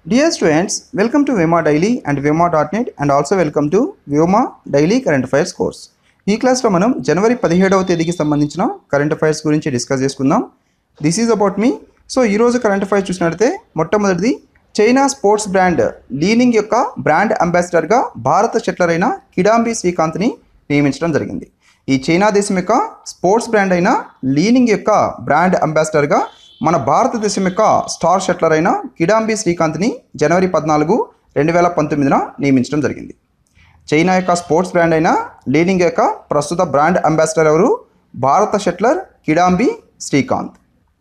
Dear students, welcome to Vema Daily and Vema.net and also welcome to Vema Daily Current Affairs course. ఈ క్లాస్లో మనం జనవరి పదిహేడవ తేదీకి సంబంధించిన కరెంట్ అఫైర్స్ గురించి డిస్కస్ చేసుకుందాం దిస్ ఈజ్ అబౌట్ మీ సో ఈరోజు కరెంట్ అఫైర్స్ చూసినట్లయితే మొట్టమొదటిది చైనా స్పోర్ట్స్ బ్రాండ్ లీనింగ్ యొక్క బ్రాండ్ అంబాసిడర్గా భారత షట్లర్ అయిన కిడాంబి శ్రీకాంత్ని నియమించడం జరిగింది ఈ చైనా దేశం యొక్క స్పోర్ట్స్ బ్రాండ్ అయిన లీనింగ్ యొక్క బ్రాండ్ అంబాసిడర్గా మన భారతదేశం యొక్క స్టార్ షట్లర్ అయిన కిడాంబి శ్రీకాంత్ని జనవరి పద్నాలుగు రెండు వేల పంతొమ్మిదిన నియమించడం జరిగింది చైనా యొక్క స్పోర్ట్స్ బ్రాండ్ అయిన లీనింగ్ యొక్క ప్రస్తుత బ్రాండ్ అంబాసిడర్ ఎవరు భారత షట్లర్ కిడాంబి శ్రీకాంత్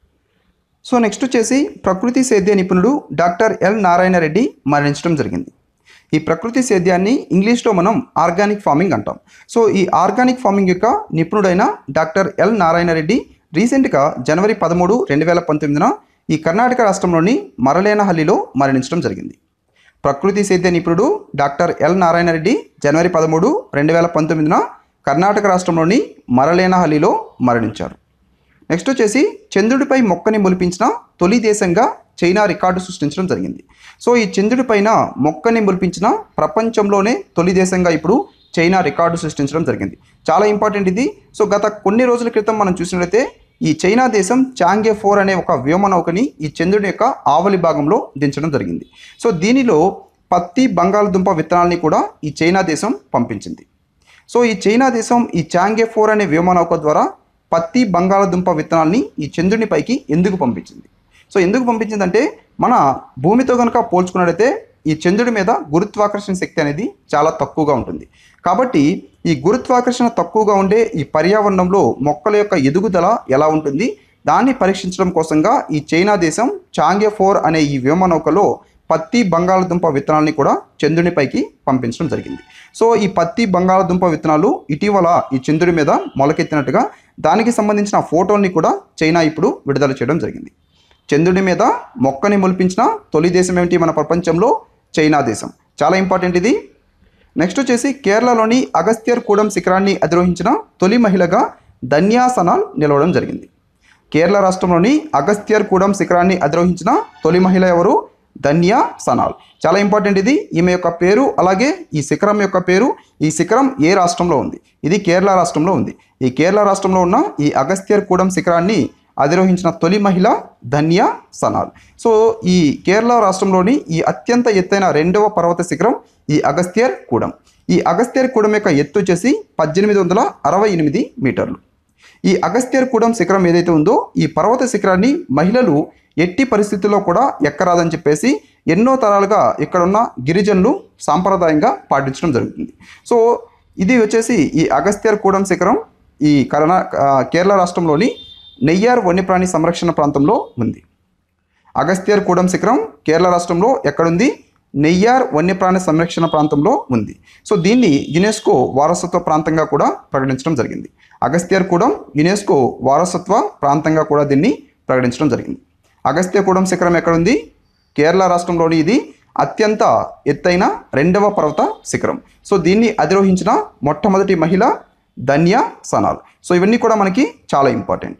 సో నెక్స్ట్ వచ్చేసి ప్రకృతి సేద్య నిపుణుడు డాక్టర్ ఎల్ నారాయణ రెడ్డి మరణించడం జరిగింది ఈ ప్రకృతి సేద్యాన్ని ఇంగ్లీష్లో మనం ఆర్గానిక్ ఫార్మింగ్ అంటాం సో ఈ ఆర్గానిక్ ఫార్మింగ్ యొక్క నిపుణుడైన డాక్టర్ ఎల్ నారాయణ రెడ్డి రీసెంట్గా జనవరి పదమూడు రెండు వేల పంతొమ్మిదిన ఈ కర్ణాటక రాష్ట్రంలోని మరలేనహల్లిలో మరణించడం జరిగింది ప్రకృతి సేద్య నిపుణుడు డాక్టర్ ఎల్ నారాయణ రెడ్డి జనవరి పదమూడు రెండు వేల పంతొమ్మిదిన కర్ణాటక రాష్ట్రంలోని మరలేనహల్లిలో మరణించారు నెక్స్ట్ వచ్చేసి చంద్రుడిపై మొక్కని మొలిపించిన తొలి దేశంగా చైనా రికార్డు సృష్టించడం జరిగింది సో ఈ చంద్రుడి పైన మొక్కని మొలిపించిన ప్రపంచంలోనే తొలి దేశంగా ఇప్పుడు చైనా రికార్డు సృష్టించడం జరిగింది చాలా ఇంపార్టెంట్ ఇది సో గత కొన్ని రోజుల క్రితం మనం చూసినట్లయితే ఈ చైనా దేశం చాంగే ఫోర్ అనే ఒక వ్యోమనౌకని ఈ చంద్రుడి యొక్క ఆవలి భాగంలో దించడం జరిగింది సో దీనిలో పత్తి బంగాళదుంప విత్తనాల్ని కూడా ఈ చైనా దేశం పంపించింది సో ఈ చైనా దేశం ఈ చాంగే ఫోర్ అనే వ్యోమనౌక ద్వారా పత్తి బంగాళదుంప విత్తనాల్ని ఈ చంద్రుని పైకి ఎందుకు పంపించింది సో ఎందుకు పంపించిందంటే మన భూమితో కనుక పోల్చుకున్నట్లయితే ఈ చంద్రుడి మీద గురుత్వాకర్షణ శక్తి అనేది చాలా తక్కువగా ఉంటుంది కాబట్టి ఈ గురుత్వాకర్షణ తక్కువగా ఉండే ఈ పర్యావరణంలో మొక్కల యొక్క ఎదుగుదల ఎలా ఉంటుంది దాన్ని పరీక్షించడం కోసంగా ఈ చైనా దేశం చాంగే ఫోర్ అనే ఈ వ్యోమనౌకలో పత్తి బంగాళదుంప విత్తనాల్ని కూడా చంద్రునిపైకి పంపించడం జరిగింది సో ఈ పత్తి బంగాళదుంప విత్తనాలు ఇటీవల ఈ చంద్రుడి మీద మొలకెత్తినట్టుగా దానికి సంబంధించిన ఫోటోల్ని కూడా చైనా ఇప్పుడు విడుదల చేయడం జరిగింది చంద్రుడి మీద మొక్కని మొలిపించిన తొలి దేశం ఏమిటి మన ప్రపంచంలో చైనా దేశం చాలా ఇంపార్టెంట్ ఇది నెక్స్ట్ వచ్చేసి కేరళలోని అగస్త్యర్ కూడం శిఖరాన్ని అధిరోహించిన తొలి మహిళగా ధన్యా సనాల్ నిలవడం జరిగింది కేరళ రాష్ట్రంలోని అగస్త్యర్ కూడం శిఖరాన్ని అధిరోహించిన తొలి మహిళ ఎవరు ధన్యా సనాల్ చాలా ఇంపార్టెంట్ ఇది ఈమె యొక్క పేరు అలాగే ఈ శిఖరం యొక్క పేరు ఈ శిఖరం ఏ రాష్ట్రంలో ఉంది ఇది కేరళ రాష్ట్రంలో ఉంది ఈ కేరళ రాష్ట్రంలో ఉన్న ఈ అగస్త్యర్ కూడం శిఖరాన్ని అధిరోహించిన తొలి మహిళ ధన్యా సనాల్ సో ఈ కేరళ రాష్ట్రంలోని ఈ అత్యంత ఎత్తైన రెండవ పర్వత శిఖరం ఈ అగస్త్యర్ కూడం ఈ అగస్త్యర్ కూడం యొక్క ఎత్తు వచ్చేసి పద్దెనిమిది వందల అరవై ఎనిమిది మీటర్లు ఈ అగస్త్యర్ కూడం శిఖరం ఏదైతే ఉందో ఈ పర్వత శిఖరాన్ని మహిళలు ఎట్టి పరిస్థితుల్లో కూడా ఎక్కరాదని చెప్పేసి ఎన్నో తరాలుగా ఇక్కడ ఉన్న గిరిజనులు సాంప్రదాయంగా పాటించడం జరుగుతుంది సో ఇది వచ్చేసి ఈ అగస్త్యర్ కూడం శిఖరం ఈ కర్ణా ఆ, కేరళ రాష్ట్రంలోని నెయ్యార్ వన్యప్రాణి సంరక్షణ ప్రాంతంలో ఉంది అగస్త్యర్ కూడం శిఖరం కేరళ రాష్ట్రంలో ఎక్కడుంది నెయ్యార్ వన్యప్రాణి సంరక్షణ ప్రాంతంలో ఉంది సో దీన్ని యునెస్కో వారసత్వ ప్రాంతంగా కూడా ప్రకటించడం జరిగింది అగస్త్యర్ కూడం యునెస్కో వారసత్వ ప్రాంతంగా కూడా దీన్ని ప్రకటించడం జరిగింది అగస్త్యకూడం శిఖరం ఎక్కడుంది కేరళ రాష్ట్రంలోని ఇది అత్యంత ఎత్తైన రెండవ పర్వత శిఖరం సో దీన్ని అధిరోహించిన మొట్టమొదటి మహిళ ధన్యా సనాల్ సో ఇవన్నీ కూడా మనకి చాలా ఇంపార్టెంట్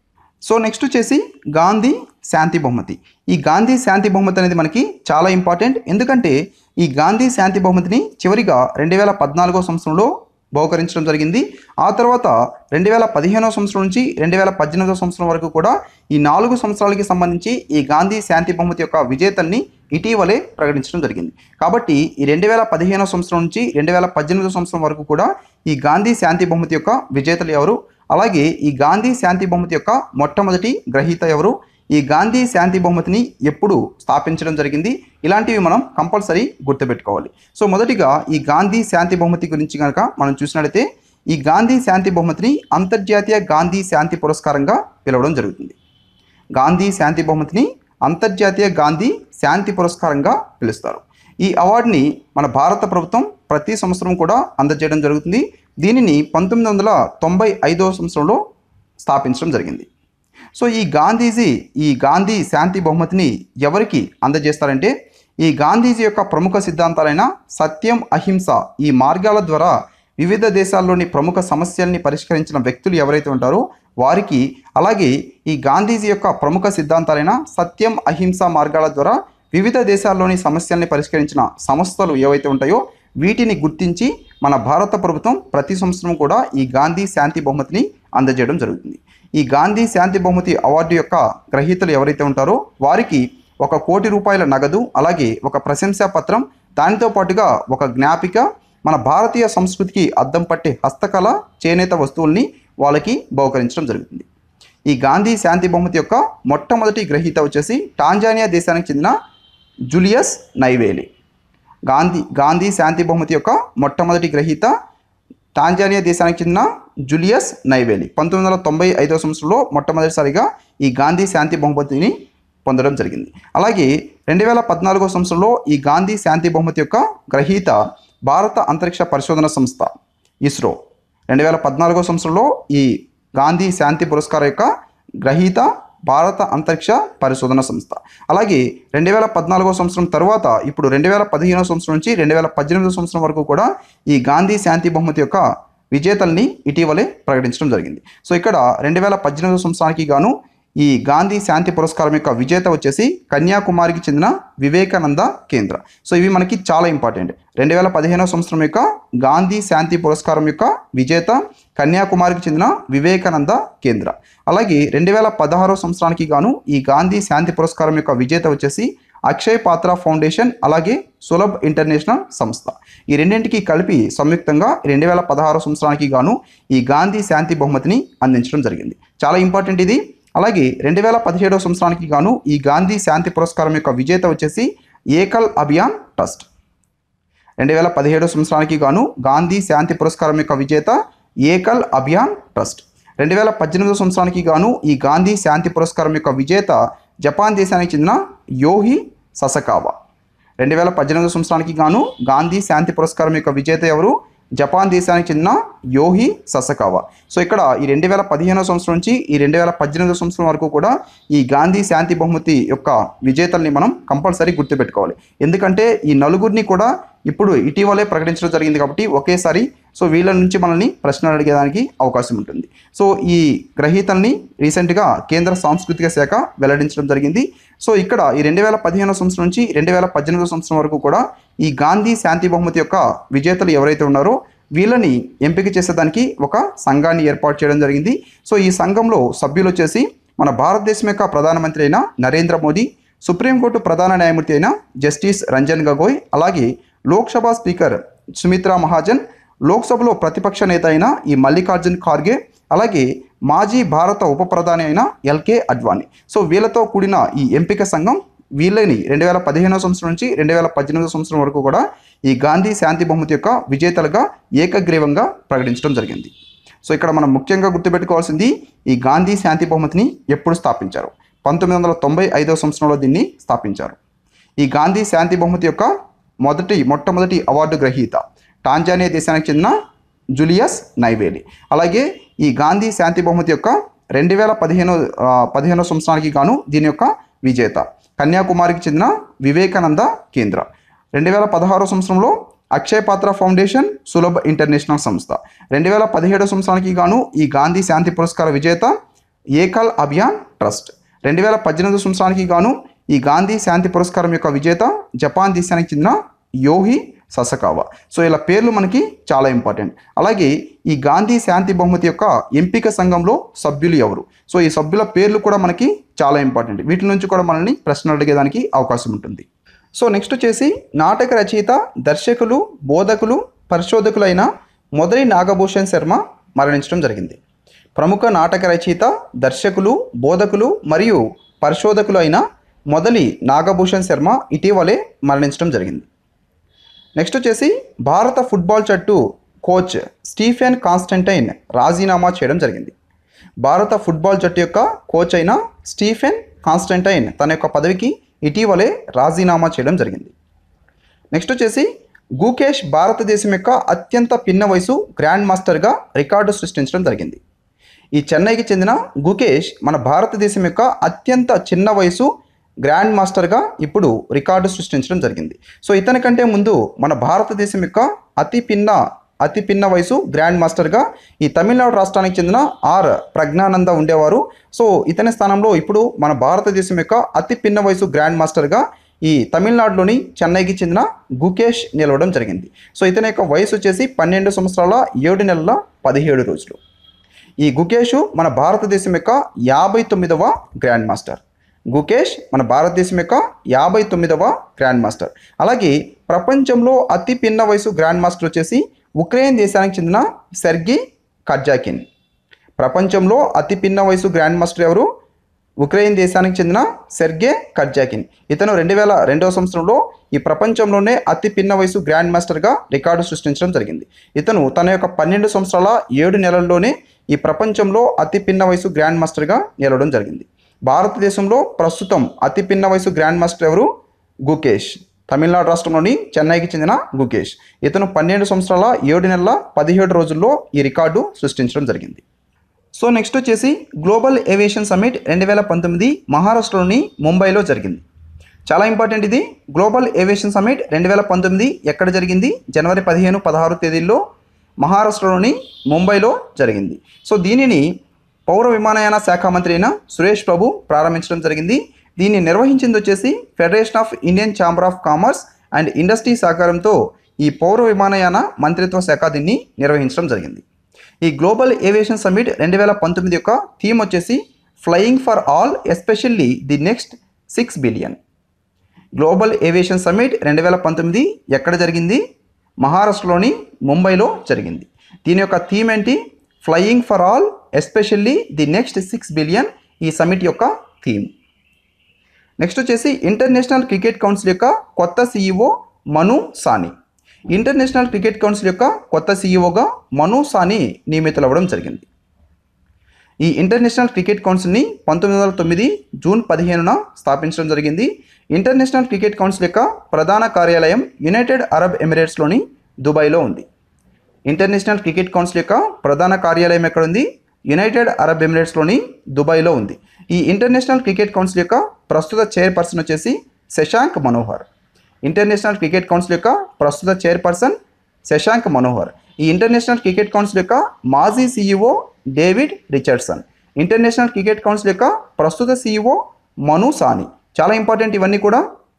సో నెక్స్ట్ వచ్చేసి గాంధీ శాంతి బహుమతి ఈ గాంధీ శాంతి బహుమతి అనేది మనకి చాలా ఇంపార్టెంట్ ఎందుకంటే ఈ గాంధీ శాంతి బహుమతిని చివరిగా రెండు వేల పద్నాలుగో సంవత్సరంలో బహుకరించడం జరిగింది ఆ తర్వాత రెండు వేల పదిహేనవ సంవత్సరం నుంచి రెండు వేల పద్దెనిమిదవ సంవత్సరం వరకు కూడా ఈ నాలుగు సంవత్సరాలకి సంబంధించి ఈ గాంధీ శాంతి బహుమతి యొక్క విజేతల్ని ఇటీవలే ప్రకటించడం జరిగింది కాబట్టి ఈ రెండు వేల పదిహేనవ సంవత్సరం నుంచి రెండు వేల పద్దెనిమిదవ సంవత్సరం వరకు కూడా ఈ గాంధీ శాంతి బహుమతి యొక్క విజేతలు ఎవరు అలాగే ఈ గాంధీ శాంతి బహుమతి యొక్క మొట్టమొదటి గ్రహీత ఎవరు ఈ గాంధీ శాంతి బహుమతిని ఎప్పుడు స్థాపించడం జరిగింది ఇలాంటివి మనం కంపల్సరీ గుర్తుపెట్టుకోవాలి సో మొదటిగా ఈ గాంధీ శాంతి బహుమతి గురించి కనుక మనం చూసినట్లయితే ఈ గాంధీ శాంతి బహుమతిని అంతర్జాతీయ గాంధీ శాంతి పురస్కారంగా పిలవడం జరుగుతుంది గాంధీ శాంతి బహుమతిని అంతర్జాతీయ గాంధీ శాంతి పురస్కారంగా పిలుస్తారు ఈ అవార్డుని మన భారత ప్రభుత్వం ప్రతి సంవత్సరం కూడా అందజేయడం జరుగుతుంది దీనిని పంతొమ్మిది వందల తొంభై ఐదవ సంవత్సరంలో స్థాపించడం జరిగింది సో ఈ గాంధీజీ ఈ గాంధీ శాంతి బహుమతిని ఎవరికి అందజేస్తారంటే ఈ గాంధీజీ యొక్క ప్రముఖ సిద్ధాంతాలైన సత్యం అహింస ఈ మార్గాల ద్వారా వివిధ దేశాల్లోని ప్రముఖ సమస్యల్ని పరిష్కరించిన వ్యక్తులు ఎవరైతే ఉంటారో వారికి అలాగే ఈ గాంధీజీ యొక్క ప్రముఖ సిద్ధాంతాలైన సత్యం అహింస మార్గాల ద్వారా వివిధ దేశాల్లోని సమస్యల్ని పరిష్కరించిన సంస్థలు ఏవైతే ఉంటాయో వీటిని గుర్తించి మన భారత ప్రభుత్వం ప్రతి సంవత్సరం కూడా ఈ గాంధీ శాంతి బహుమతిని అందజేయడం జరుగుతుంది ఈ గాంధీ శాంతి బహుమతి అవార్డు యొక్క గ్రహీతలు ఎవరైతే ఉంటారో వారికి ఒక కోటి రూపాయల నగదు అలాగే ఒక ప్రశంసా పత్రం దానితో పాటుగా ఒక జ్ఞాపిక మన భారతీయ సంస్కృతికి అద్దం పట్టే హస్తకళ చేనేత వస్తువుల్ని వాళ్ళకి బహుకరించడం జరుగుతుంది ఈ గాంధీ శాంతి బహుమతి యొక్క మొట్టమొదటి గ్రహీత వచ్చేసి టాంజానియా దేశానికి చెందిన జూలియస్ నైవేలి గాంధీ గాంధీ శాంతి బహుమతి యొక్క మొట్టమొదటి గ్రహీత టాంజానియా దేశానికి చెందిన జూలియస్ నైవేలి పంతొమ్మిది వందల తొంభై ఐదవ సంవత్సరంలో మొట్టమొదటిసారిగా ఈ గాంధీ శాంతి బహుమతిని పొందడం జరిగింది అలాగే రెండు వేల పద్నాలుగో సంవత్సరంలో ఈ గాంధీ శాంతి బహుమతి యొక్క గ్రహీత భారత అంతరిక్ష పరిశోధన సంస్థ ఇస్రో రెండు వేల పద్నాలుగో సంవత్సరంలో ఈ గాంధీ శాంతి పురస్కారం యొక్క గ్రహీత భారత అంతరిక్ష పరిశోధన సంస్థ అలాగే రెండు వేల పద్నాలుగో సంవత్సరం తర్వాత ఇప్పుడు రెండు వేల పదిహేనో సంవత్సరం నుంచి రెండు వేల పద్దెనిమిదో సంవత్సరం వరకు కూడా ఈ గాంధీ శాంతి బహుమతి యొక్క విజేతల్ని ఇటీవలే ప్రకటించడం జరిగింది సో ఇక్కడ రెండు వేల పద్దెనిమిదో సంవత్సరానికి గాను ఈ గాంధీ శాంతి పురస్కారం యొక్క విజేత వచ్చేసి కన్యాకుమారికి చెందిన వివేకానంద కేంద్ర సో ఇవి మనకి చాలా ఇంపార్టెంట్ రెండు వేల పదిహేనో సంవత్సరం యొక్క గాంధీ శాంతి పురస్కారం యొక్క విజేత కన్యాకుమారికి చెందిన వివేకానంద కేంద్ర అలాగే రెండు వేల పదహారో సంవత్సరానికి గాను ఈ గాంధీ శాంతి పురస్కారం యొక్క విజేత వచ్చేసి అక్షయ్ పాత్ర ఫౌండేషన్ అలాగే సులభ్ ఇంటర్నేషనల్ సంస్థ ఈ రెండింటికి కలిపి సంయుక్తంగా రెండు వేల పదహారు సంవత్సరానికి గాను ఈ గాంధీ శాంతి బహుమతిని అందించడం జరిగింది చాలా ఇంపార్టెంట్ ఇది అలాగే రెండు వేల పదిహేడవ సంవత్సరానికి గాను ఈ గాంధీ శాంతి పురస్కారం యొక్క విజేత వచ్చేసి ఏకల్ అభియాన్ ట్రస్ట్ రెండు వేల పదిహేడు సంవత్సరానికి గాను గాంధీ శాంతి పురస్కారం యొక్క విజేత ఏకల్ అభియాన్ ట్రస్ట్ రెండు వేల పద్దెనిమిదో సంవత్సరానికి గాను ఈ గాంధీ శాంతి పురస్కారం యొక్క విజేత జపాన్ దేశానికి చెందిన యోహి ససకావా రెండు వేల పద్దెనిమిదో సంవత్సరానికి గాను గాంధీ శాంతి పురస్కారం యొక్క విజేత ఎవరు జపాన్ దేశానికి చెందిన యోహి ససకావా సో ఇక్కడ ఈ రెండు వేల పదిహేనో సంవత్సరం నుంచి ఈ రెండు వేల పద్దెనిమిదో సంవత్సరం వరకు కూడా ఈ గాంధీ శాంతి బహుమతి యొక్క విజేతల్ని మనం కంపల్సరీ గుర్తుపెట్టుకోవాలి ఎందుకంటే ఈ నలుగురిని కూడా ఇప్పుడు ఇటీవలే ప్రకటించడం జరిగింది కాబట్టి ఒకేసారి సో వీళ్ళ నుంచి మనల్ని ప్రశ్నలు అడిగేదానికి అవకాశం ఉంటుంది సో ఈ గ్రహీతల్ని రీసెంట్గా కేంద్ర సాంస్కృతిక శాఖ వెల్లడించడం జరిగింది సో ఇక్కడ ఈ రెండు వేల పదిహేనో సంవత్సరం నుంచి రెండు వేల పద్దెనిమిదో సంవత్సరం వరకు కూడా ఈ గాంధీ శాంతి బహుమతి యొక్క విజేతలు ఎవరైతే ఉన్నారో వీళ్ళని ఎంపిక చేసేదానికి ఒక సంఘాన్ని ఏర్పాటు చేయడం జరిగింది సో ఈ సంఘంలో సభ్యులు వచ్చేసి మన భారతదేశం యొక్క ప్రధానమంత్రి అయిన నరేంద్ర మోదీ సుప్రీంకోర్టు ప్రధాన న్యాయమూర్తి అయిన జస్టిస్ రంజన్ గగోయ్ అలాగే లోక్సభ స్పీకర్ సుమిత్రా మహాజన్ లోక్సభలో ప్రతిపక్ష నేత అయిన ఈ మల్లికార్జున్ ఖార్గే అలాగే మాజీ భారత ఉప ప్రధాని అయిన ఎల్కే అడ్వాణి సో వీళ్ళతో కూడిన ఈ ఎంపిక సంఘం వీళ్ళని రెండు వేల పదిహేనో సంవత్సరం నుంచి రెండు వేల పద్దెనిమిదో సంవత్సరం వరకు కూడా ఈ గాంధీ శాంతి బహుమతి యొక్క విజేతలుగా ఏకగ్రీవంగా ప్రకటించడం జరిగింది సో ఇక్కడ మనం ముఖ్యంగా గుర్తుపెట్టుకోవాల్సింది ఈ గాంధీ శాంతి బహుమతిని ఎప్పుడు స్థాపించారు పంతొమ్మిది వందల తొంభై ఐదో సంవత్సరంలో దీన్ని స్థాపించారు ఈ గాంధీ శాంతి బహుమతి యొక్క మొదటి మొట్టమొదటి అవార్డు గ్రహీత టాంజానియా దేశానికి చెందిన జూలియస్ నైవేలి అలాగే ఈ గాంధీ శాంతి బహుమతి యొక్క రెండు వేల పదిహేను ఆ, పదిహేనో సంవత్సరానికి గాను దీని యొక్క విజేత కన్యాకుమారికి చెందిన వివేకానంద కేంద్ర రెండు వేల పదహారో సంవత్సరంలో అక్షయ్ పాత్ర ఫౌండేషన్ సులభ్ ఇంటర్నేషనల్ సంస్థ రెండు వేల పదిహేడో సంవత్సరానికి గాను ఈ గాంధీ శాంతి పురస్కార విజేత ఏకల్ అభియాన్ ట్రస్ట్ రెండు వేల పద్దెనిమిది సంవత్సరానికి గాను ఈ గాంధీ శాంతి పురస్కారం యొక్క విజేత జపాన్ దేశానికి చెందిన యోహి ససకావా సో ఇలా పేర్లు మనకి చాలా ఇంపార్టెంట్ అలాగే ఈ గాంధీ శాంతి బహుమతి యొక్క ఎంపిక సంఘంలో సభ్యులు ఎవరు సో ఈ సభ్యుల పేర్లు కూడా మనకి చాలా ఇంపార్టెంట్ వీటి నుంచి కూడా మనల్ని ప్రశ్నలు అడిగేదానికి అవకాశం ఉంటుంది సో నెక్స్ట్ వచ్చేసి నాటక రచయిత దర్శకులు బోధకులు పరిశోధకులైన మొదటి నాగభూషణ్ శర్మ మరణించడం జరిగింది ప్రముఖ నాటక రచయిత దర్శకులు బోధకులు మరియు పరిశోధకులు అయిన మొదలి నాగభూషణ్ శర్మ ఇటీవలే మరణించడం జరిగింది నెక్స్ట్ వచ్చేసి భారత ఫుట్బాల్ జట్టు కోచ్ స్టీఫెన్ కాన్స్టంటైన్ రాజీనామా చేయడం జరిగింది భారత ఫుట్బాల్ జట్టు యొక్క కోచ్ అయిన స్టీఫెన్ కాన్స్టంటైన్ తన యొక్క పదవికి ఇటీవలే రాజీనామా చేయడం జరిగింది నెక్స్ట్ వచ్చేసి గుకేష్ భారతదేశం యొక్క అత్యంత పిన్న వయసు గ్రాండ్ మాస్టర్గా రికార్డు సృష్టించడం జరిగింది ఈ చెన్నైకి చెందిన గుకేష్ మన భారతదేశం యొక్క అత్యంత చిన్న వయసు గ్రాండ్ మాస్టర్గా ఇప్పుడు రికార్డు సృష్టించడం జరిగింది సో ఇతని కంటే ముందు మన భారతదేశం యొక్క అతి పిన్న అతి పిన్న వయసు గ్రాండ్ మాస్టర్గా ఈ తమిళనాడు రాష్ట్రానికి చెందిన ఆర్ ప్రజ్ఞానంద ఉండేవారు సో ఇతని స్థానంలో ఇప్పుడు మన భారతదేశం యొక్క అతి పిన్న వయసు గ్రాండ్ మాస్టర్గా ఈ తమిళనాడులోని చెన్నైకి చెందిన గుకేష్ నిలవడం జరిగింది సో ఇతని యొక్క వయసు వచ్చేసి పన్నెండు సంవత్సరాల ఏడు నెలల పదిహేడు రోజులు ఈ గుకేష్ మన భారతదేశం యొక్క యాభై తొమ్మిదవ గ్రాండ్ మాస్టర్ గుకేష్ మన భారతదేశం యొక్క యాభై తొమ్మిదవ గ్రాండ్ మాస్టర్ అలాగే ప్రపంచంలో అతి పిన్న వయసు గ్రాండ్ మాస్టర్ వచ్చేసి ఉక్రెయిన్ దేశానికి చెందిన సెర్గి కర్జాకిన్ ప్రపంచంలో అతి పిన్న వయసు గ్రాండ్ మాస్టర్ ఎవరు ఉక్రెయిన్ దేశానికి చెందిన సెర్గే కర్జాకిన్ ఇతను రెండు వేల రెండవ సంవత్సరంలో ఈ ప్రపంచంలోనే అతి పిన్న వయసు గ్రాండ్ మాస్టర్గా రికార్డు సృష్టించడం జరిగింది ఇతను తన యొక్క పన్నెండు సంవత్సరాల ఏడు నెలల్లోనే ఈ ప్రపంచంలో అతి పిన్న వయసు గ్రాండ్ మాస్టర్గా నిలవడం జరిగింది భారతదేశంలో ప్రస్తుతం అతి పిన్న వయసు గ్రాండ్ మాస్టర్ ఎవరు గుకేష్ తమిళనాడు రాష్ట్రంలోని చెన్నైకి చెందిన గుకేష్ ఇతను పన్నెండు సంవత్సరాల ఏడు నెలల పదిహేడు రోజుల్లో ఈ రికార్డు సృష్టించడం జరిగింది సో నెక్స్ట్ వచ్చేసి గ్లోబల్ ఏవియేషన్ సమ్మిట్ రెండు వేల పంతొమ్మిది మహారాష్ట్రలోని ముంబైలో జరిగింది చాలా ఇంపార్టెంట్ ఇది గ్లోబల్ ఏవియేషన్ సమ్మిట్ రెండు వేల పంతొమ్మిది ఎక్కడ జరిగింది జనవరి పదిహేను పదహారు తేదీల్లో మహారాష్ట్రలోని ముంబైలో జరిగింది సో దీనిని పౌర విమానయాన శాఖ మంత్రి అయిన సురేష్ ప్రభు ప్రారంభించడం జరిగింది దీన్ని నిర్వహించింది వచ్చేసి Federation of Indian Chamber of Commerce and Industry సహకారంతో ఈ పౌర విమానయాన మంత్రిత్వ శాఖ దీన్ని నిర్వహించడం జరిగింది ఈ గ్లోబల్ ఏవియేషన్ సమ్మిట్ రెండు వేల పంతొమ్మిది యొక్క థీమ్ వచ్చేసి flying for all especially the next six billion global aviation summit రెండు వేల పంతొమ్మిది ఎక్కడ జరిగింది మహారాష్ట్రలోని ముంబైలో జరిగింది దీని యొక్క థీమ్ ఏంటి flying for all especially the next six billion ఈ సమ్మిట్ యొక్క థీమ్ నెక్స్ట్ వచ్చేసి ఇంటర్నేషనల్ క్రికెట్ కౌన్సిల్ యొక్క కొత్త సీఈఓ మను సాని ఇంటర్నేషనల్ క్రికెట్ కౌన్సిల్ యొక్క కొత్త సీఈఓగా మను సాని నియమితులవ్వడం జరిగింది ఈ ఇంటర్నేషనల్ క్రికెట్ కౌన్సిల్ని పంతొమ్మిది వందల తొమ్మిది జూన్ పదిహేనున స్థాపించడం జరిగింది ఇంటర్నేషనల్ క్రికెట్ కౌన్సిల్ యొక్క ప్రధాన కార్యాలయం యునైటెడ్ అరబ్ ఎమిరేట్స్లోని దుబాయ్లో ఉంది ఇంటర్నేషనల్ క్రికెట్ కౌన్సిల్ యొక్క ప్రధాన కార్యాలయం ఎక్కడ ఉంది యునైటెడ్ అరబ్ ఎమిరేట్స్లోని దుబాయ్లో ఉంది ఈ ఇంటర్నేషనల్ క్రికెట్ కౌన్సిల్ యొక్క ప్రస్తుత చైర్పర్సన్ వచ్చేసి Shashank Manohar International Cricket Council యొక్క ప్రస్తుత చైర్పర్సన్ శశాంక్ మనోహర్ ఈ ఇంటర్నేషనల్ క్రికెట్ కౌన్సిల్ యొక్క మాజీ CEO David Richardson International Cricket Council యొక్క ప్రస్తుత సీఈఓ మను సాని చాలా ఇంపార్టెంట్ ఇవన్నీ కూడా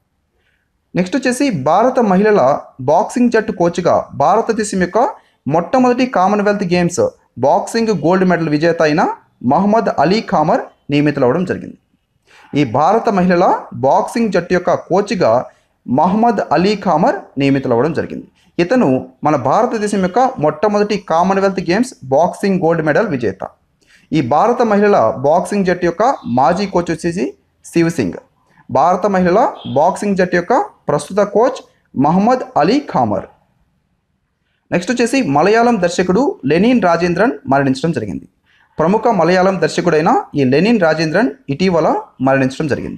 నెక్స్ట్ వచ్చేసి భారత మహిళల బాక్సింగ్ జట్టు కోచ్గా భారతదేశం యొక్క మొట్టమొదటి Commonwealth Games boxing gold medal విజేత అయిన మహమ్మద్ అలీ ఖామర్ నియమితులవడం జరిగింది ఈ భారత మహిళల బాక్సింగ్ జట్టు యొక్క కోచ్గా మహమ్మద్ అలీ ఖామర్ నియమితులవ్వడం జరిగింది ఇతను మన భారతదేశం యొక్క మొట్టమొదటి Commonwealth Games boxing gold medal విజేత ఈ భారత మహిళల బాక్సింగ్ జట్టు యొక్క మాజీ కోచ్ వచ్చేసి శివ్ సింగ్ భారత మహిళల బాక్సింగ్ జట్టు యొక్క ప్రస్తుత కోచ్ మహమ్మద్ అలీ ఖామర్ నెక్స్ట్ వచ్చేసి మలయాళం దర్శకుడు లెనిన్ రాజేంద్రన్ మరణించడం జరిగింది ప్రముఖ మలయాళం దర్శకుడైన ఈ లెనిన్ రాజేంద్రన్ ఇటీవల మరణించడం జరిగింది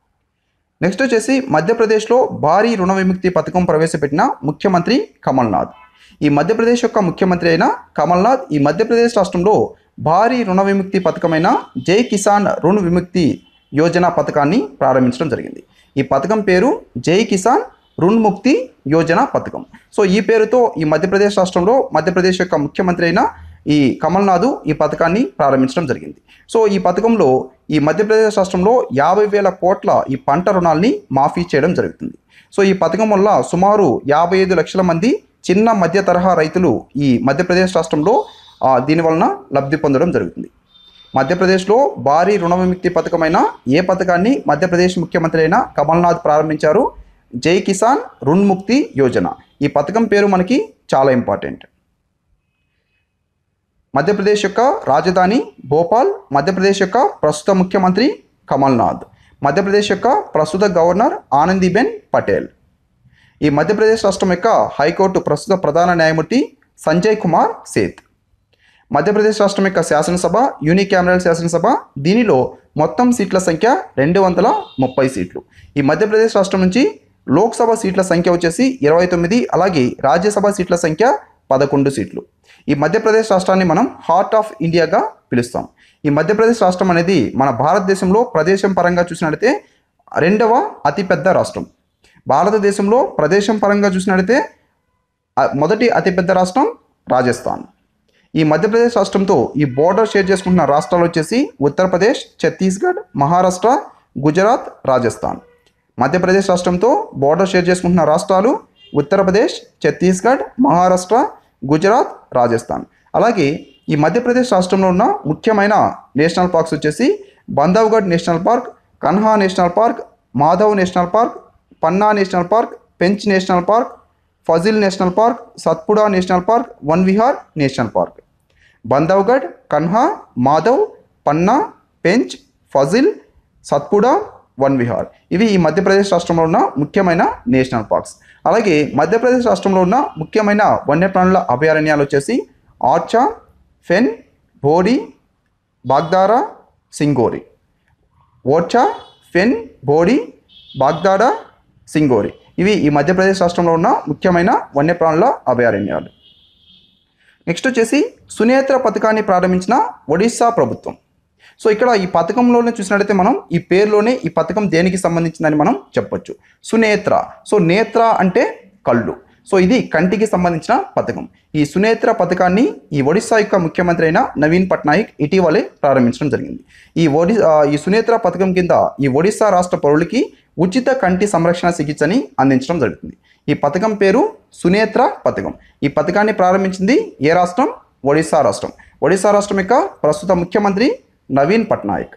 నెక్స్ట్ వచ్చేసి మధ్యప్రదేశ్లో భారీ రుణ విముక్తి పథకం ప్రవేశపెట్టిన ముఖ్యమంత్రి కమల్నాథ్ ఈ మధ్యప్రదేశ్ యొక్క ముఖ్యమంత్రి అయిన కమల్నాథ్ ఈ మధ్యప్రదేశ్ రాష్ట్రంలో భారీ రుణ విముక్తి పథకమైన జై కిసాన్ రుణ్ విముక్తి యోజన పథకాన్ని ప్రారంభించడం జరిగింది ఈ పథకం పేరు జై కిసాన్ రుణ్ ముక్తి యోజన పథకం సో ఈ పేరుతో ఈ మధ్యప్రదేశ్ రాష్ట్రంలో మధ్యప్రదేశ్ యొక్క ముఖ్యమంత్రి అయిన ఈ కమల్నాథ్ ఈ పథకాన్ని ప్రారంభించడం జరిగింది సో ఈ పథకంలో ఈ మధ్యప్రదేశ్ రాష్ట్రంలో యాభై వేల కోట్ల ఈ పంట రుణాల్ని మాఫీ చేయడం జరుగుతుంది సో ఈ పథకం వల్ల సుమారు యాభై ఐదు లక్షల మంది చిన్న మధ్య తరహా రైతులు ఈ మధ్యప్రదేశ్ రాష్ట్రంలో ఆ, దీని వలన లబ్ధి పొందడం జరుగుతుంది మధ్యప్రదేశ్లో భారీ రుణ విముక్తి పథకమైన ఏ పథకాన్ని మధ్యప్రదేశ్ ముఖ్యమంత్రి అయిన కమల్నాథ్ ప్రారంభించారు జై కిసాన్ రుణ్ ముక్తి యోజన ఈ పథకం పేరు మనకి చాలా ఇంపార్టెంట్ మధ్యప్రదేశ్ యొక్క రాజధాని భోపాల్ మధ్యప్రదేశ్ యొక్క ప్రస్తుత ముఖ్యమంత్రి కమల్నాథ్ మధ్యప్రదేశ్ యొక్క ప్రస్తుత గవర్నర్ ఆనందీబెన్ పటేల్ ఈ మధ్యప్రదేశ్ రాష్ట్రం యొక్క హైకోర్టు ప్రస్తుత ప్రధాన న్యాయమూర్తి సంజయ్ కుమార్ సేత్ మధ్యప్రదేశ్ రాష్ట్రం యొక్క శాసనసభ యూనికామరల్ శాసనసభ దీనిలో మొత్తం సీట్ల సంఖ్య రెండు వందల ముప్పై సీట్లు ఈ మధ్యప్రదేశ్ రాష్ట్రం నుంచి లోక్సభ సీట్ల సంఖ్య వచ్చేసి ఇరవై తొమ్మిది అలాగే రాజ్యసభ సీట్ల సంఖ్య పదకొండు సీట్లు ఈ మధ్యప్రదేశ్ రాష్ట్రాన్ని మనం హార్ట్ ఆఫ్ ఇండియాగా పిలుస్తాం ఈ మధ్యప్రదేశ్ రాష్ట్రం అనేది మన భారతదేశంలో ప్రదేశం పరంగా చూసినట్లయితే రెండవ అతిపెద్ద రాష్ట్రం భారతదేశంలో ప్రదేశం పరంగా చూసినట్లయితే ఆ మొదటి అతిపెద్ద రాష్ట్రం రాజస్థాన్ ఈ మధ్యప్రదేశ్ రాష్ట్రంతో ఈ బోర్డర్ షేర్ చేసుకుంటున్న రాష్ట్రాలు వచ్చేసి ఉత్తరప్రదేశ్ ఛత్తీస్గఢ్ మహారాష్ట్ర గుజరాత్ రాజస్థాన్ మధ్యప్రదేశ్ రాష్ట్రంతో బోర్డర్ షేర్ చేసుకుంటున్న రాష్ట్రాలు ఉత్తరప్రదేశ్ ఛత్తీస్గఢ్ మహారాష్ట్ర గుజరాత్ రాజస్థాన్ అలాగే ఈ మధ్యప్రదేశ్ రాష్ట్రంలో ఉన్న ముఖ్యమైన నేషనల్ పార్క్స్ వచ్చేసి Bandhavgarh National Park Kanha National Park Madhav National Park Panna National Park Pench National Park Fossil National Park Satpura National Park Van Vihar National Park Bandhavgarh Kanha Madhav Panna Pench Fossil Satpura Van Vihar ఇవి ఈ మధ్యప్రదేశ్ రాష్ట్రంలో ఉన్న ముఖ్యమైన నేషనల్ పార్క్స్ అలాగే మధ్యప్రదేశ్ రాష్ట్రంలో ఉన్న ముఖ్యమైన వన్యప్రాణుల అభయారణ్యాలు వచ్చేసి ఆర్చా ఫెన్ బోడి బాగ్దారా సింగోరి ఓర్చా ఫెన్ బోడి బాగ్దాడా సింగోరి ఇవి ఈ మధ్యప్రదేశ్ రాష్ట్రంలో ఉన్న ముఖ్యమైన వన్యప్రాణుల అభయారణ్యాలు నెక్స్ట్ వచ్చేసి సునేత్ర పథకాన్ని ప్రారంభించిన ఒడిశా ప్రభుత్వం సో ఇక్కడ ఈ పథకంలోనే చూసినట్లయితే మనం ఈ పేరులోనే ఈ పథకం దేనికి సంబంధించిందని మనం చెప్పొచ్చు సునేత్ర సో నేత్ర అంటే కళ్ళు సో ఇది కంటికి సంబంధించిన పథకం ఈ సునేత్ర పథకాన్ని ఈ ఒడిశా యొక్క ముఖ్యమంత్రి అయిన నవీన్ పట్నాయక్ ఇటీవలే ప్రారంభించడం జరిగింది ఈ ఒడి ఆ, ఈ సునేత్ర పథకం కింద ఈ ఒడిశా రాష్ట్ర పౌరులకి ఉచిత కంటి సంరక్షణ చికిత్సని అందించడం జరుగుతుంది ఈ పథకం పేరు సునేత్ర పథకం ఈ పథకాన్ని ప్రారంభించింది ఏ రాష్ట్రం ఒడిశా రాష్ట్రం ఒడిశా రాష్ట్రం యొక్క ప్రస్తుత ముఖ్యమంత్రి నవీన్ పట్నాయక్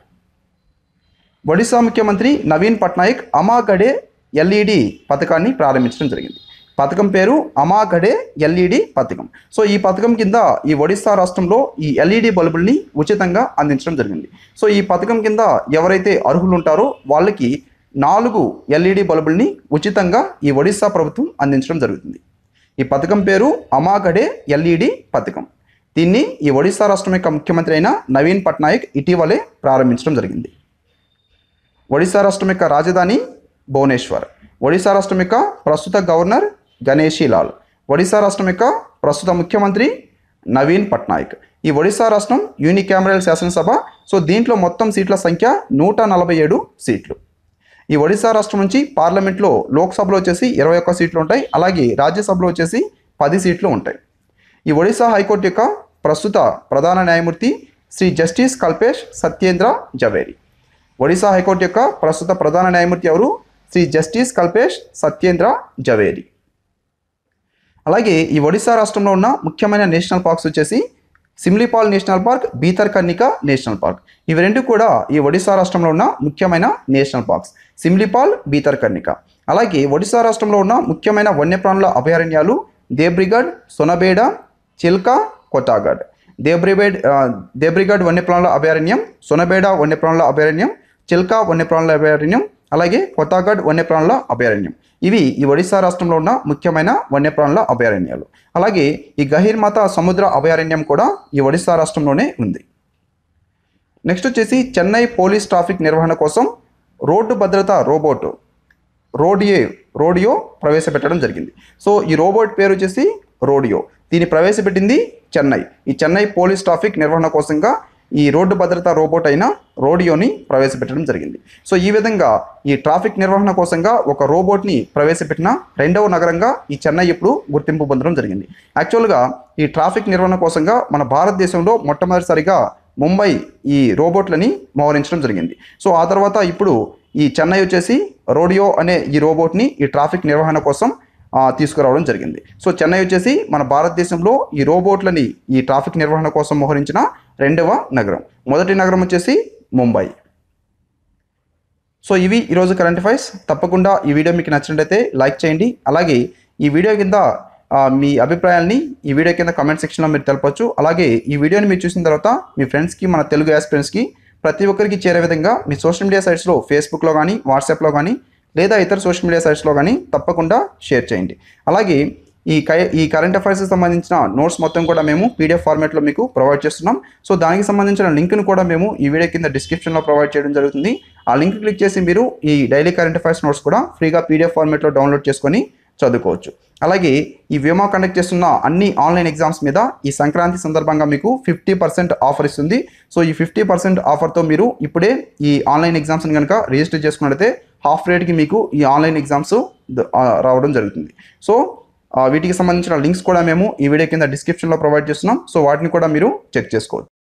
ఒడిశా ముఖ్యమంత్రి నవీన్ పట్నాయక్ అమాగడే ఎల్ఈడి పథకాన్ని ప్రారంభించడం జరిగింది పథకం పేరు అమాగడే ఎల్ఈడి పథకం సో ఈ పథకం కింద ఈ ఒడిశా రాష్ట్రంలో ఈ ఎల్ఈడి బల్బుల్ని ఉచితంగా అందించడం జరిగింది సో ఈ పథకం కింద ఎవరైతే అర్హులు ఉంటారో వాళ్ళకి నాలుగు ఎల్ఈడి బల్బుల్ని ఉచితంగా ఈ ఒడిశా ప్రభుత్వం అందించడం జరుగుతుంది ఈ పథకం పేరు అమాగడే ఎల్ఈడి పథకం దీన్ని ఈ ఒడిశా రాష్ట్రం యొక్క ముఖ్యమంత్రి అయిన నవీన్ పట్నాయక్ ఇటీవలే ప్రారంభించడం జరిగింది ఒడిశా రాష్ట్రం యొక్క రాజధాని భువనేశ్వర్ ఒడిశా రాష్ట్రం యొక్క ప్రస్తుత గవర్నర్ గణేషీ లాల్ ఒడిశా రాష్ట్రం యొక్క ప్రస్తుత ముఖ్యమంత్రి నవీన్ పట్నాయక్ ఈ ఒడిశా రాష్ట్రం యూనికామరల్ శాసనసభ సో దీంట్లో మొత్తం సీట్ల సంఖ్య నూట నలభై ఏడు సీట్లు ఈ ఒడిశా రాష్ట్రం నుంచి పార్లమెంట్లో లోక్సభలో వచ్చేసి ఇరవై ఒక్క సీట్లు ఉంటాయి అలాగే రాజ్యసభలో వచ్చేసి పది సీట్లు ఉంటాయి ఈ ఒడిశా హైకోర్టు యొక్క ప్రస్తుత ప్రధాన న్యాయమూర్తి శ్రీ జస్టిస్ కల్పేష్ సత్యేంద్ర జవేరి ఒడిశా హైకోర్టు యొక్క ప్రస్తుత ప్రధాన న్యాయమూర్తి ఎవరు శ్రీ జస్టిస్ కల్పేష్ సత్యేంద్ర జవేరి అలాగే ఈ ఒడిశా రాష్ట్రంలో ఉన్న ముఖ్యమైన నేషనల్ పార్క్స్ వచ్చేసి Similipal National Park Bhitarkanika National Park ఇవి రెండు కూడా ఈ ఒడిశా రాష్ట్రంలో ఉన్న ముఖ్యమైన నేషనల్ పార్క్స్ సిమ్లీపాల్ బీతర్కర్ణిక అలాగే ఒడిశా రాష్ట్రంలో ఉన్న ముఖ్యమైన వన్యప్రాణుల అభయారణ్యాలు దేబ్రిగఢ్ సొనబేడ చిల్కా కొటాగఢ్ దేబ్రిబేడ్ ఆ, దేబ్రిగఢ్ వన్యప్రాణుల అభయారణ్యం సొనబేడ వన్యప్రాణుల అభయారణ్యం చిల్కా వన్యప్రాణుల అభయారణ్యం అలాగే కొత్తగఢ్ వన్యప్రాణుల అభయారణ్యం ఇవి ఈ ఒడిశా రాష్ట్రంలో ఉన్న ముఖ్యమైన వన్యప్రాణుల అభయారణ్యాలు అలాగే ఈ గహీర్మాత సముద్ర అభయారణ్యం కూడా ఈ ఒడిశా రాష్ట్రంలోనే ఉంది నెక్స్ట్ వచ్చేసి చెన్నై పోలీస్ ట్రాఫిక్ నిర్వహణ కోసం రోడ్డు భద్రత రోబోట్ రోడియో రోడియో ప్రవేశపెట్టడం జరిగింది సో ఈ రోబోట్ పేరు వచ్చేసి రోడియో దీన్ని ప్రవేశపెట్టింది చెన్నై ఈ చెన్నై పోలీస్ ట్రాఫిక్ నిర్వహణ కోసంగా ఈ రోడ్డు భద్రతా రోబోట్ అయిన రోడియోని ప్రవేశపెట్టడం జరిగింది సో ఈ విధంగా ఈ ట్రాఫిక్ నిర్వహణ కోసంగా ఒక రోబోట్ని ప్రవేశపెట్టిన రెండవ నగరంగా ఈ చెన్నై ఇప్పుడు గుర్తింపు పొందడం జరిగింది యాక్చువల్గా ఈ ట్రాఫిక్ నిర్వహణ కోసంగా మన భారతదేశంలో మొట్టమొదటిసారిగా ముంబై ఈ రోబోట్లని మోహరించడం జరిగింది సో ఆ తర్వాత ఇప్పుడు ఈ చెన్నై వచ్చేసి రోడియో అనే ఈ రోబోట్ని ఈ ట్రాఫిక్ నిర్వహణ కోసం ఆ, తీసుకురావడం జరిగింది సో చెన్నై వచ్చేసి మన భారతదేశంలో ఈ రోబోట్లని ఈ ట్రాఫిక్ నిర్వహణ కోసం మోహరించిన రెండవ నగరం మొదటి నగరం వచ్చేసి ముంబై సో ఇవి ఈరోజు కరెంట్ అఫైర్స్ తప్పకుండా ఈ వీడియో మీకు నచ్చినట్లయితే లైక్ చేయండి అలాగే ఈ వీడియో కింద ఆ, మీ అభిప్రాయాల్ని ఈ వీడియో కింద కమెంట్ సెక్షన్లో మీరు తెలపచ్చు అలాగే ఈ వీడియోని మీరు చూసిన తర్వాత మీ ఫ్రెండ్స్కి మన తెలుగు యాస్పిరెంట్స్కి ప్రతి ఒక్కరికి చేరే విధంగా మీ సోషల్ మీడియా సైట్స్లో ఫేస్బుక్లో కానీ వాట్సాప్లో కానీ లేదా ఇతర సోషల్ మీడియా సైట్స్లో కానీ తప్పకుండా షేర్ చేయండి అలాగే ఈ కై ఈ కరెంట్ అఫైర్స్కి సంబంధించిన నోట్స్ మొత్తం కూడా మేము పీడిఎఫ్ ఫార్మాట్లో మీకు ప్రొవైడ్ చేస్తున్నాం సో దానికి సంబంధించిన లింక్ను కూడా మేము ఈ వీడియో కింద డిస్క్రిప్షన్లో ప్రొవైడ్ చేయడం జరుగుతుంది ఆ లింక్ క్లిక్ చేసి మీరు ఈ డైలీ కరెంట్ అఫైర్స్ నోట్స్ కూడా ఫ్రీగా పీడిఎఫ్ ఫార్మాట్లో డౌన్లోడ్ చేసుకొని చదువుకోవచ్చు అలాగే ఈ వ్యోమా కండక్ట్ చేస్తున్న అన్ని ఆన్లైన్ ఎగ్జామ్స్ మీద ఈ సంక్రాంతి సందర్భంగా మీకు ఫిఫ్టీ పర్సెంట్ ఆఫర్ ఇస్తుంది సో ఈ ఫిఫ్టీ పర్సెంట్ ఆఫర్తో మీరు ఇప్పుడే ఈ ఆన్లైన్ ఎగ్జామ్స్ని కనుక రిజిస్టర్ చేసుకున్నట్లయితే హాఫ్ రేట్కి మీకు ఈ ఆన్లైన్ ఎగ్జామ్స్ ద- ఆ, రావడం జరుగుతుంది సో ఆ, వీటికి సంబంధించిన లింక్స్ కూడా మేము ఈ వీడియో కింద డిస్క్రిప్షన్లో ప్రొవైడ్ చేస్తున్నాం సో వాటిని కూడా మీరు చెక్ చేసుకోవచ్చు